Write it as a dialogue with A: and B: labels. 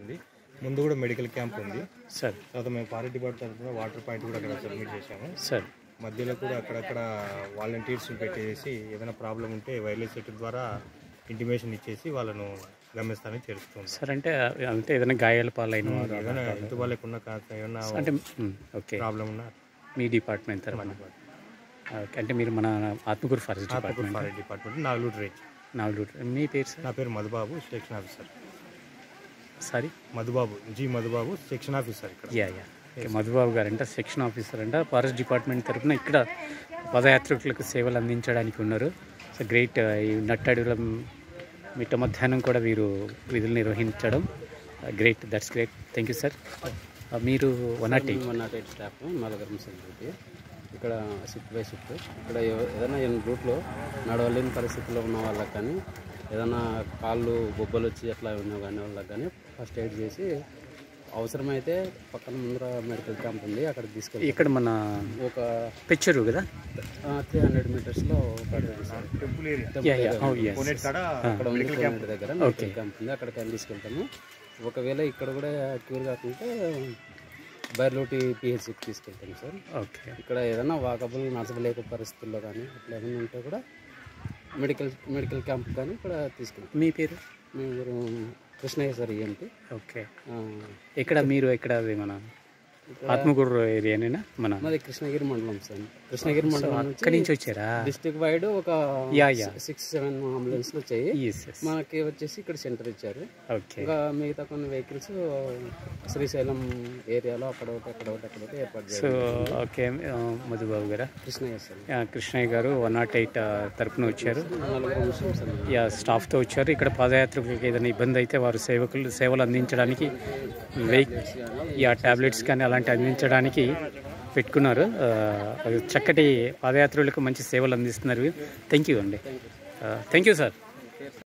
A: జరుగుతుంది ముందు కూడా మెడికల్ క్యాంప్ ఉంది
B: సార్
A: తర్వాత మేము ఫారెస్ట్ డిపార్ట్మెంట్ తరఫున వాటర్ పాయింట్ కూడా అక్కడ సబ్మిట్ చేశాము
B: సార్
A: మధ్యలో కూడా అక్కడక్కడ వాలంటీర్స్ పెట్టేసి ఏదైనా ప్రాబ్లం ఉంటే వైర్లెస్ సెట్ ద్వారా ఇంటిమేషన్ ఇచ్చేసి వాళ్ళను గమ్యస్థానం చేరుస్తుంది
B: సార్ అంటే అంటే ఏదైనా గాయాల పాలైన వారు
A: ఏదైనా హెల్త్ వాళ్ళకు ఉన్న కా- ఏమన్నా
B: అంటే మ్, ఓకే
A: ప్రాబ్లం ఉన్నా
B: మీ డిపార్ట్మెంట్ తరఫున ఓకే అంటే మీరు మన Atmakur forest department
A: forest department నాలుగు రేంజ్
B: నాలుగు మీ పేరు సార్
A: నా పేరు Madhubabu section officer
B: sorry
A: Madhubabu ji Madhubabu section officer ఇక్కడ
B: యా యా ఓకే మధుబాబు గారు అంటే సెక్షన్ ఆఫీసర్ అంట ఫారెస్ట్ డిపార్ట్మెంట్ తరఫున ఇక్కడ పదయాత్రికులకు సేవలు అందించడానికి ఉన్నారు సో గ్రేట్ ఈ నట్టడుగుల మిట్ట మధ్యాహ్నం కూడా వీరు విధులు నిర్వహించడం great that's great thank you sir మీరు one nought eight
C: one nought eight staff నలుగురం సెక్యూరిటీ ఇక్కడ షిఫ్ట్ బై షిఫ్ట్ ఇక్కడ ఎవ- ఏదైనా ఏం రూట్లో నడవలేని పరిస్థితిలో ఉన్న వాళ్ళకి కానీ ఏదైనా కాళ్ళు బొబ్బలు వచ్చి అట్లా ఉన్న కానీ వాళ్ళకి కానీ ఫస్ట్ ఎయిడ్ చేసి అవసరమైతే పక్కన ముందర మెడికల్ క్యాంప్ ఉంది అక్కడికి తీసుకెళ్ళి
B: ఇక్కడ మన
C: ఒక
B: పెచ్చరు కదా
C: త్రీ హండ్రెడ్ మీటర్స్లో ఒక
A: temple area
B: yeah yeah oh yes
A: కోనేటి కాడ
C: అక్కడ ఉంది కోనేటి దగ్గర మెడికల్ క్యాంప్ ఉంది అక్కడికి తీసుకెళ్తాము ఒకవేళ ఇక్కడ కూడా క్యూర్ కాకుంటే బైర్లోటి పిహెచ్సికి తీసుకెళ్తాము సార్
B: ఓకే
C: ఇక్కడ ఏదైనా వాకబుల్ నడచలేక పరిస్థితుల్లో కానీ అట్లా ఏమైనా ఉంటే కూడా మెడికల్ మెడికల్ క్యాంప్ కానీ ఇక్కడ తీసుకెళ్తాం
B: మీ పేరు
C: మేము కృష్ణయ్య సార్ ఏంటి
B: ఓకే ఇక్కడ మీరు ఎక్కడ అది మన ఆత్మకూరు ఏరియానేనా మన
C: మాది కృష్ణగిరి మండలం సార్ కృష్ణగిరి మండలం
B: అక్కడి నుంచి వచ్చారా
C: డిస్ట్రిక్ట్ వైడ్ ఒక
B: యా యా
C: సిక్స్ సెవెన్ అంబులెన్స్లు వచ్చాయి
B: ఎస్ ఎస్
C: మనకి వచ్చేసి ఇక్కడ సెంటర్ ఇచ్చారు
B: ఓకే
C: ఇంకా మిగతా కొన్ని వెహికల్స్ శ్రీశైలం ఏరియాలో అక్కడ ఒకటి అక్కడ ఒకటి అక్కడ ఒకటి ఏర్పాటు
B: సో
C: చేయాలి
B: ఓకే ఆ, మధుబాబు గారా
C: కృష్ణయ్య సార్
B: ఆ, కృష్ణయ్య గారు వన్ నాట్ ఎయిట్ తరపున వచ్చారు
C: నలుగురు ముస్లిమ్స్ అన్నారు
B: యా స్టాఫ్తో వచ్చారు ఇక్కడ పాదయాత్రికులకు ఏదైనా ఇబ్బంది అయితే వారు సేవకులు సేవలు అందించడానికి వెహిక్ యా టాబ్లెట్స్ కానీ అలాంటి అందించడానికి పెట్టుకున్నారు ఆ, అది చక్కటి పాదయాత్రులకు మంచి సేవలు అందిస్తున్నారు థ్యాంక్ యూ అండి థ్యాంక్ యూ సార్